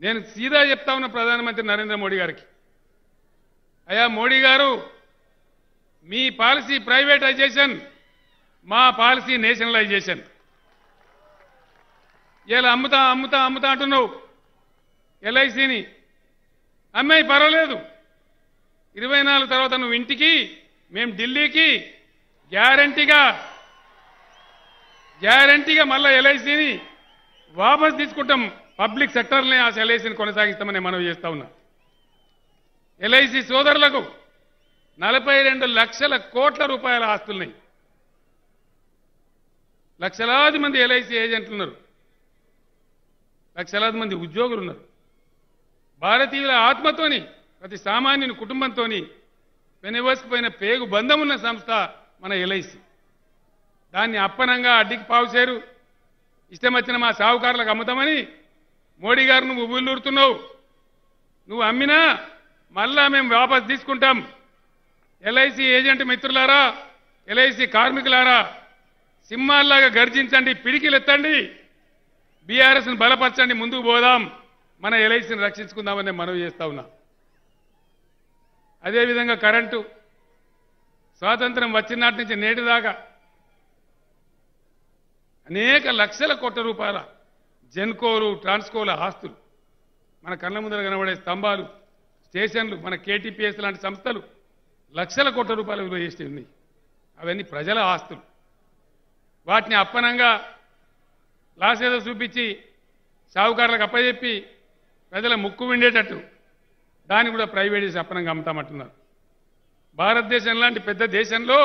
నేను సీదా చెప్తా ఉన్న ప్రధానమంత్రి నరేంద్ర మోడీ గారికి అయ్యా మోడీ గారు మీ పాలసీ ప్రైవేటైజేషన్ మా పాలసీ నేషనలైజేషన్ ఇలా అమ్ముతా అమ్ముతా అమ్ముతా అంటున్నావు ఎల్ఐసిని అమ్మాయి పర్వాలేదు ఇరవై నాలుగు తర్వాత నువ్వు ఇంటికి మేము ఢిల్లీకి గ్యారంటీగా గ్యారంటీగా మళ్ళా ఎల్ఐసిని వాపస్ తీసుకుంటాం పబ్లిక్ సెక్టర్ని ఆ ఎల్ఐసిని కొనసాగిస్తామని మనవి చేస్తా ఉన్నా ఎల్ఐసి సోదరులకు నలభై రెండు లక్షల కోట్ల రూపాయల ఆస్తులున్నాయి లక్షలాది మంది ఎల్ఐసి ఏజెంట్లు ఉన్నారు లక్షలాది మంది ఉద్యోగులు ఉన్నారు భారతీయుల ఆత్మతోని ప్రతి సామాన్యుని కుటుంబంతోని పెనవేసుకుపోయిన పేగు బంధం ఉన్న సంస్థ మన ఎల్ఐసి దాన్ని అప్పనంగా అడ్డికి పావుసేరు ఇష్టం వచ్చిన మా సాహుకారులకు అమ్ముతామని మోడీ గారు నువ్వు ఉవ్వులూరుతున్నావు నువ్వు అమ్మినా మళ్ళా మేము వాపస్ తీసుకుంటాం ఎల్ఐసి ఏజెంట్ మిత్రులారా ఎల్ఐసి కార్మికులారా సింహాల్లాగా గర్జించండి పిడికిలు ఎత్తండి బీఆర్ఎస్ను బలపరచండి ముందుకు పోదాం మన ఎల్ఐసిని రక్షించుకుందామని నేను మనవి చేస్తా ఉన్నా అదేవిధంగా కరెంటు స్వాతంత్రం వచ్చిన నాటి నుంచి నేటి దాకా అనేక లక్షల కోట్ల రూపాయల జెన్కోలు ట్రాన్స్కోల ఆస్తులు మన కళ్ళ ముందర కనబడే స్తంభాలు స్టేషన్లు మన కేటీపీఎస్ లాంటి సంస్థలు లక్షల కోట్ల రూపాయల విలువ చేసి ఉన్నాయి అవన్నీ ప్రజల ఆస్తులు వాటిని అప్పనంగా లాస్ ఏదో చూపించి సాహుకారులకు అప్పచెప్పి ప్రజల ముక్కు విండేటట్టు దాన్ని కూడా ప్రైవేట్ చేసి అప్పనంగా అమ్ముతామంటున్నారు భారతదేశం లాంటి పెద్ద దేశంలో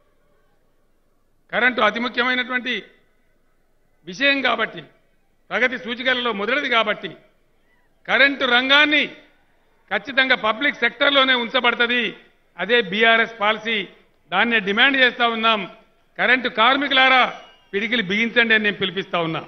కరెంటు అతి ముఖ్యమైనటువంటి విషయం కాబట్టి ప్రగతి సూచికలలో మొదటిది కాబట్టి కరెంటు రంగాన్ని ఖచ్చితంగా పబ్లిక్ సెక్టర్లోనే ఉంచబడుతుంది అదే బీఆర్ఎస్ పాలసీ దాన్నే డిమాండ్ చేస్తా ఉన్నాం కరెంటు కార్మికులారా పిడికిలు బిగించండి అని నేను పిలిపిస్తా ఉన్నా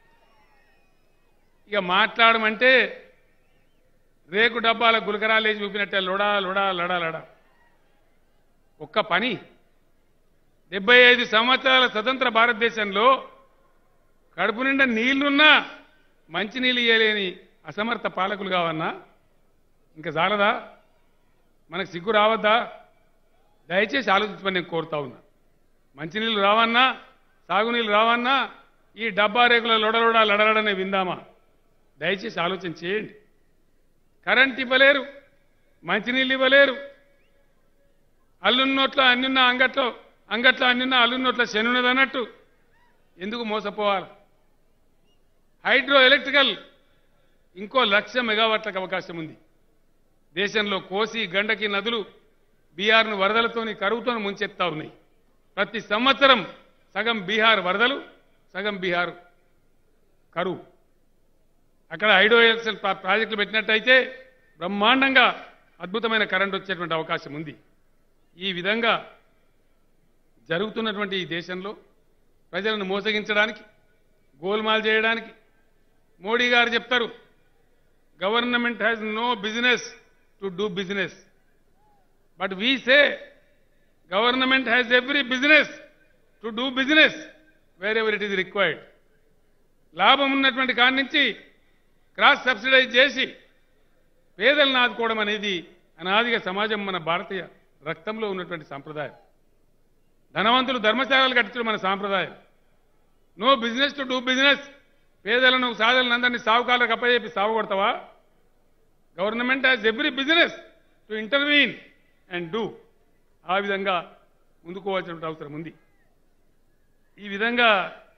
ఇక మాట్లాడమంటే రేకు డబ్బాల గులకరాలేసి చూపినట్టే లొడా లొడా లడా లడా ఒక్క పని డెబ్బై ఐదు సంవత్సరాల స్వతంత్ర భారతదేశంలో కడుపు నిండా నీళ్లున్నా మంచినీళ్ళు ఇయ్యలేని అసమర్థ పాలకులు కావన్నా ఇంకా చాలదా మనకు సిగ్గు రావద్దా దయచేసి ఆలోచించమని నేను కోరుతా ఉన్నా మంచినీళ్ళు రావన్నా సాగునీళ్ళు రావన్నా ఈ డబ్బా రేకుల లొడలొడ లడలడనే విందామా దయచేసి ఆలోచన చేయండి కరెంట్ ఇవ్వలేరు మంచినీళ్ళు ఇవ్వలేరు అల్లున్నోట్ల అన్నున్న అంగట్లో అంగట్లో అన్నున్న అల్లున్నోట్ల శనున్నది అన్నట్టు ఎందుకు మోసపోవాలి హైడ్రో ఎలక్ట్రికల్ ఇంకో లక్ష మెగావాట్లకు అవకాశం ఉంది దేశంలో కోసి గండకి నదులు బీహార్ను వరదలతోని కరువుతోని ముంచెత్తా ఉన్నాయి ప్రతి సంవత్సరం సగం బీహార్ వరదలు సగం బీహార్ కరువు అక్కడ హైడ్రో ఎలక్ట్రికల్ ప్రా- ప్రాజెక్టులు పెట్టినట్టయితే బ్రహ్మాండంగా అద్భుతమైన కరెంట్ వచ్చేటువంటి అవకాశం ఉంది ఈ విధంగా జరుగుతున్నటువంటి ఈ దేశంలో ప్రజలను మోసగించడానికి గోల్మాల్ చేయడానికి మోడీ గారు చెప్తారు government has no business to do business but we say government has every business to do business wherever it is required లాభం ఉన్నటువంటి కాడి నుంచి క్రాస్ సబ్సిడైజ్ చేసి పేదలను ఆదుకోవడం అనేది అనాదిగా సమాజం మన భారతీయ రక్తంలో ఉన్నటువంటి సాంప్రదాయం ధనవంతులు ధర్మశాలలు కట్టించడం మన సాంప్రదాయం no business to do business పేదలను సాధలను అందరినీ సాగుకాలకు అప్పచెప్పి సాగు కొడతావా government has every business to intervene and do ఆ విధంగా ముందుకోవాల్సిన అవసరం ఉంది ఈ విధంగా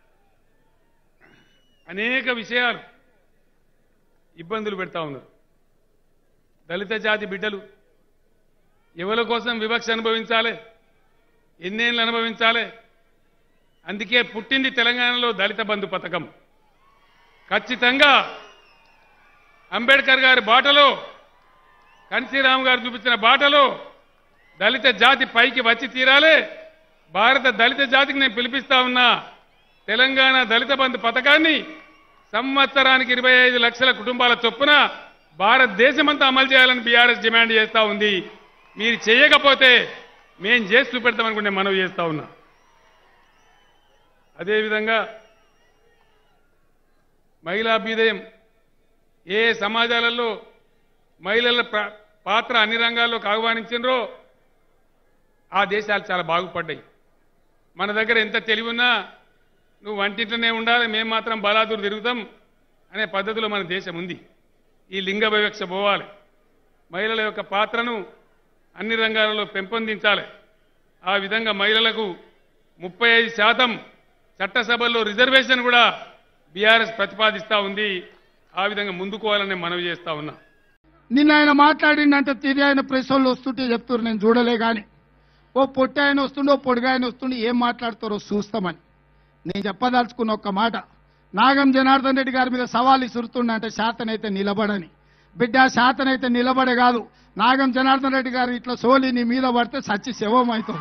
అనేక విషయాలు ఇబ్బందులు పెడతా ఉన్నారు దళిత జాతి బిడ్డలు ఎవరి కోసం వివక్ష అనుభవించాలి ఎన్నేళ్ళు అనుభవించాలి అందుకే పుట్టింది తెలంగాణలో దళిత బంధు పథకం ఖచ్చితంగా అంబేద్కర్ గారి బాటలో కన్సీరామ్ గారు చూపించిన బాటలో దళిత జాతి పైకి వచ్చి తీరాలి భారత దళిత జాతికి నేను పిలిపిస్తా ఉన్నా తెలంగాణ దళిత బంధు పథకాన్ని సంవత్సరానికి ఇరవై ఐదు లక్షల కుటుంబాల చొప్పున భారతదేశమంతా అమలు చేయాలని బీఆర్ఎస్ డిమాండ్ చేస్తా ఉంది మీరు చేయకపోతే మేం చేసి చూపెడతామనుకుంటే మనవి చేస్తా ఉన్నా అదేవిధంగా మహిళా అభ్యుదయం ఏ సమాజాలలో మహిళల ప్ర- పాత్ర అన్ని రంగాల్లోకి ఆహ్వానించినరో ఆ దేశాలు చాలా బాగుపడ్డాయి మన దగ్గర ఎంత తెలివి ఉన్నా నువ్వు వంటింట్లోనే ఉండాలి మేము మాత్రం బలాదూరు తిరుగుతాం అనే పద్ధతిలో మన దేశం ఉంది ఈ లింగ వివక్ష పోవాలి మహిళల యొక్క పాత్రను అన్ని రంగాలలో పెంపొందించాలి ఆ విధంగా మహిళలకు ముప్పై ఐదు శాతం చట్టసభల్లో రిజర్వేషన్ కూడా బీఆర్ఎస్ ప్రతిపాదిస్తా ఉంది ఆ విధంగా ముందుకోవాలని మనవి చేస్తా ఉన్నా నిన్న ఆయన మాట్లాడిండంటే తిరిగి ఆయన ప్రెస్ వాళ్ళు వస్తుంటే చెప్తారు నేను చూడలే కానీ ఓ పొట్టి ఆయన వస్తుండే ఓ పొడిగా ఆయన వస్తుండే ఏం మాట్లాడతారో చూస్తామని నేను చెప్పదలుచుకున్న ఒక్క మాట నాగం జనార్దన్ రెడ్డి గారి మీద సవాల్ ఇసురుతుండ అంటే శాతనైతే నిలబడని బిడ్డ శాతనైతే నిలబడే కాదు నాగం జనార్దన్ రెడ్డి గారు ఇట్లా సోలి నీ మీద పడితే సచ్చి శవం అవుతుంది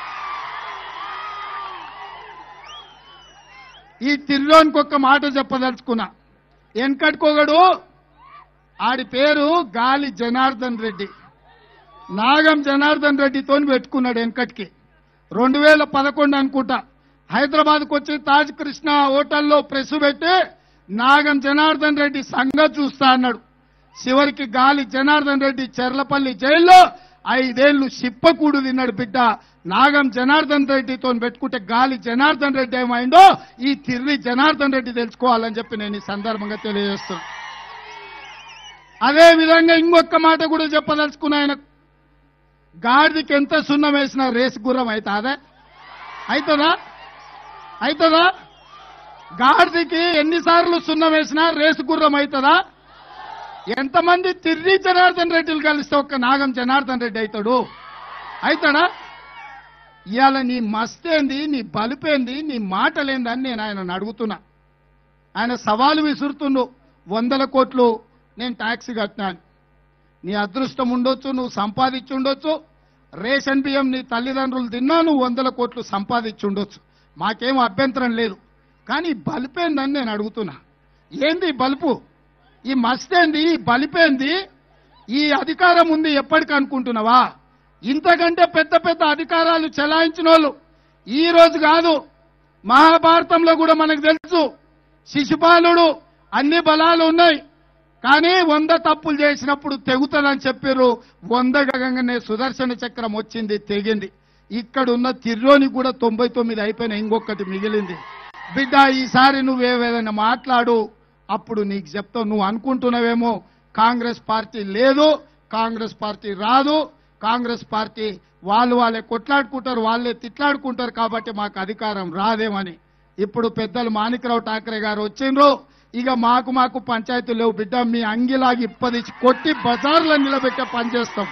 ఈ తిర్లోనికి ఒక్క మాట చెప్పదలుచుకున్నా వెనకట్టుకోగడు ఆడి పేరు గాలి జనార్దన్ రెడ్డి నాగం జనార్దన్ రెడ్డితో పెట్టుకున్నాడు వెనకటికి రెండు వేల పదకొండు అనుకుంటా హైదరాబాద్కు వచ్చి తాజ్ కృష్ణ హోటల్లో ప్రెస్ పెట్టి నాగం జనార్దన్ రెడ్డి సంగతి చూస్తా అన్నాడు చివరికి గాలి జనార్దన్ రెడ్డి చెర్లపల్లి జైల్లో ఐదేళ్లు సిప్పకూడు తిన్నాడు బిడ్డ నాగం జనార్దన్ రెడ్డితో పెట్టుకుంటే గాలి జనార్దన్ రెడ్డి ఏమైందో ఈ తిర్రి జనార్దన్ రెడ్డి తెలుసుకోవాలని చెప్పి నేను ఈ సందర్భంగా తెలియజేస్తున్నాను అదే విధంగా ఇంకొక మాట కూడా చెప్పదలుచుకున్నా ఆయన గాడిదకి ఎంత సున్నం వేసినా రేసు గుర్రం అవుతుందా అవుతుందా అవుతుందా గాడిదకి ఎన్నిసార్లు సున్నం వేసినా రేసు గుర్రం అవుతుందా ఎంతమంది తిర్రి జనార్దన్ రెడ్డిలు కలిస్తే ఒక్క నాగం జనార్దన్ రెడ్డి అవుతాడు అవుతాడా ఇవాళ నీ మస్తేంది నీ బలుపేంది నీ మాటలేందని నేను ఆయన అడుగుతున్నా ఆయన సవాలు విసురుతుండు వందల కోట్లు నేను ట్యాక్స్ కట్టినాను నీ అదృష్టం ఉండొచ్చు నువ్వు సంపాదించి ఉండొచ్చు రేషన్ బియ్యం నీ తల్లిదండ్రులు తిన్నా నువ్వు వందల కోట్లు సంపాదించి ఉండొచ్చు మాకేం అభ్యంతరం లేదు కానీ ఈ బలిపేందని నేను అడుగుతున్నా ఏంది ఈ బలుపు ఈ మస్తేంది ఈ బలిపేంది ఈ అధికారం ఉంది ఎప్పటికి అనుకుంటున్నావా ఇంతకంటే పెద్ద పెద్ద అధికారాలు చెలాయించిన వాళ్ళు ఈ రోజు కాదు మహాభారతంలో కూడా మనకు తెలుసు శిశుపాలుడు అన్ని బలాలు ఉన్నాయి కానీ వంద తప్పులు చేసినప్పుడు తెగుతుందని చెప్పారు వంద గగంగానే సుదర్శన చక్రం వచ్చింది తెగింది ఇక్కడున్న తిర్రోని కూడా తొంభై తొమ్మిది అయిపోయిన ఇంకొకటి మిగిలింది బిడ్డ ఈసారి నువ్వేవేదైనా మాట్లాడు అప్పుడు నీకు చెప్తావు నువ్వు అనుకుంటున్నావేమో కాంగ్రెస్ పార్టీ లేదు కాంగ్రెస్ పార్టీ రాదు కాంగ్రెస్ పార్టీ వాళ్ళు వాళ్ళే కొట్లాడుకుంటారు వాళ్ళే తిట్లాడుకుంటారు కాబట్టి మాకు అధికారం రాదేమని ఇప్పుడు పెద్దలు మాణికరావు ఠాకరే గారు వచ్చిండ్రు ఇక మాకు మాకు పంచాయతీలు లేవు బిడ్డ మీ అంగిలాగి ఇప్పదిచ్చి కొట్టి బజార్లో నిలబెట్టే పని చేస్తాం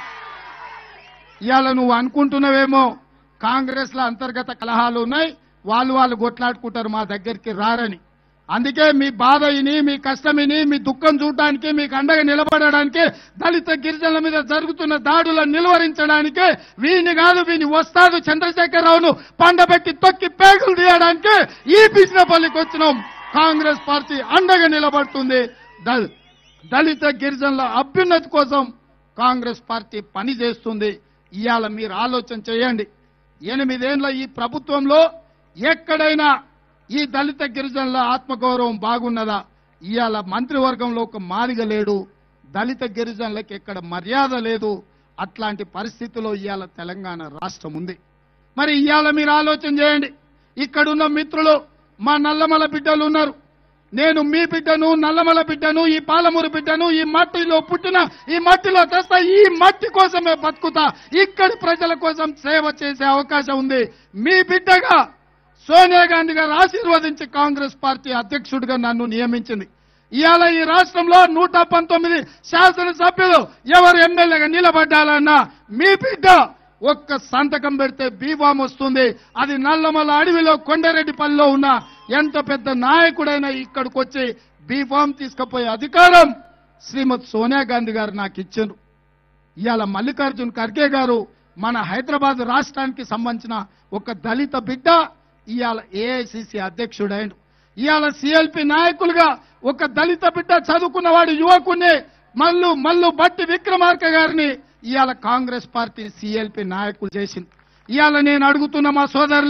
ఇవాళ నువ్వు అనుకుంటున్నావేమో కాంగ్రెస్ లో అంతర్గత కలహాలు ఉన్నాయి వాళ్ళు వాళ్ళు కొట్లాడుకుంటారు మా దగ్గరికి రారని అందుకే మీ బాధ ఇని మీ కష్టమిని మీ దుఃఖం చూడడానికి మీకు అండగా నిలబడడానికి దళిత గిరిజనుల మీద జరుగుతున్న దాడులను నిలువరించడానికి వీని కాదు వీని వస్తాదు చంద్రశేఖరరావును పండబెట్టి తొక్కి పేగులు తీయడానికి ఈ బిజినపల్లికి వచ్చినాం కాంగ్రెస్ పార్టీ అండగా నిలబడుతుంది దళ- దళిత గిరిజనుల అభ్యున్నతి కోసం కాంగ్రెస్ పార్టీ పని చేస్తుంది ఇవాళ మీరు ఆలోచన చేయండి ఎనిమిదేండ్ల ఈ ప్రభుత్వంలో ఎక్కడైనా ఈ దళిత గిరిజనుల ఆత్మగౌరవం బాగున్నదా ఇవాళ మంత్రివర్గంలో ఒక మాదిగ లేడు దళిత గిరిజనులకు ఎక్కడ మర్యాద లేదు అట్లాంటి పరిస్థితిలో ఇవాళ తెలంగాణ రాష్ట్రం ఉంది మరి ఇవాళ మీరు ఆలోచన చేయండి ఇక్కడున్న మిత్రులు మా నల్లమల బిడ్డలు ఉన్నారు నేను మీ బిడ్డను నల్లమల బిడ్డను ఈ పాలమూరు బిడ్డను ఈ మట్టిలో పుట్టిన ఈ మట్టిలో తెస్తా ఈ మట్టి కోసమే బతుకుతా ఇక్కడి ప్రజల కోసం సేవ చేసే అవకాశం ఉంది మీ బిడ్డగా సోనియా గాంధీ గారు ఆశీర్వదించి కాంగ్రెస్ పార్టీ అధ్యక్షుడిగా నన్ను నియమించింది ఇవాళ ఈ రాష్ట్రంలో నూట పంతొమ్మిది శాసనసభ్యులు ఎవరు ఎమ్మెల్యేగా నిలబడ్డాలన్నా మీ బిడ్డ ఒక్క సంతకం పెడితే బీఫామ్ వస్తుంది అది నల్లమల అడవిలో కొండారెడ్డిపల్లిలో ఉన్న ఎంత పెద్ద నాయకుడైనా ఇక్కడికి వచ్చి బీఫామ్ తీసుకుపోయే అధికారం శ్రీమతి సోనియా గాంధీ గారు నాకు ఇచ్చారు ఇవాళ మల్లికార్జున్ ఖర్గే గారు మన హైదరాబాద్ రాష్ట్రానికి సంబంధించిన ఒక దళిత బిడ్డ ఇవాళ ఏఐసిసి అధ్యక్షుడైన ఇవాళ సిఎల్పి నాయకులుగా ఒక దళిత బిడ్డ చదువుకున్నవాడు యువకుని మల్లు మల్లు బట్టి విక్రమార్క గారిని ఇవాళ కాంగ్రెస్ పార్టీ సిఎల్పి నాయకులు చేసింది ఇవాళ నేను అడుగుతున్న మా సోదరుని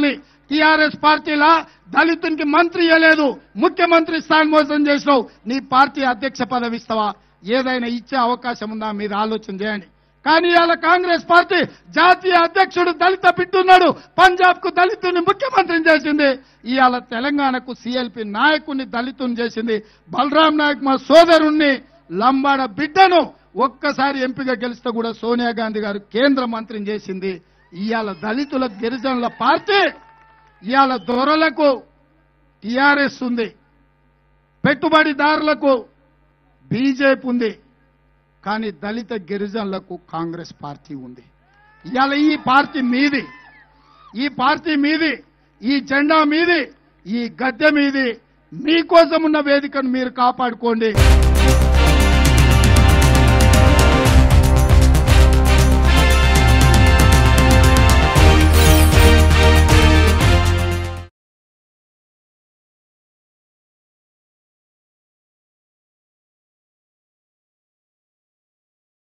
టిఆర్ఎస్ పార్టీలా దళితునికి మంత్రి ఇవ్వలేదు ముఖ్యమంత్రి స్థానం మోసం చేసినావు నీ పార్టీ అధ్యక్ష పదవి ఇస్తావా ఏదైనా ఇచ్చే అవకాశం ఉందా మీరు ఆలోచన చేయండి కానీ ఇవాళ కాంగ్రెస్ పార్టీ జాతీయ అధ్యక్షుడు దళిత బిడ్డున్నాడు పంజాబ్ కు దళితుని ముఖ్యమంత్రిని చేసింది ఇవాళ తెలంగాణకు సిఎల్పి నాయకుడిని దళితుని చేసింది బలరాం నాయక్ మా సోదరుణ్ణి లంబాడ బిడ్డను ఒక్కసారి ఎంపిక గెలిస్తే కూడా సోనియా గాంధీ గారు కేంద్ర మంత్రిని చేసింది ఇవాళ దళితుల గిరిజనుల పార్టీ ఇవాళ దొరలకు టిఆర్ఎస్ ఉంది పెట్టుబడిదారులకు బీజేపీ ఉంది కానీ దళిత గిరిజనులకు కాంగ్రెస్ పార్టీ ఉంది ఇవాళ ఈ పార్టీ మీది ఈ పార్టీ మీది ఈ జెండా మీది ఈ గద్దె మీది మీకోసం ఉన్న వేదికను మీరు కాపాడుకోండి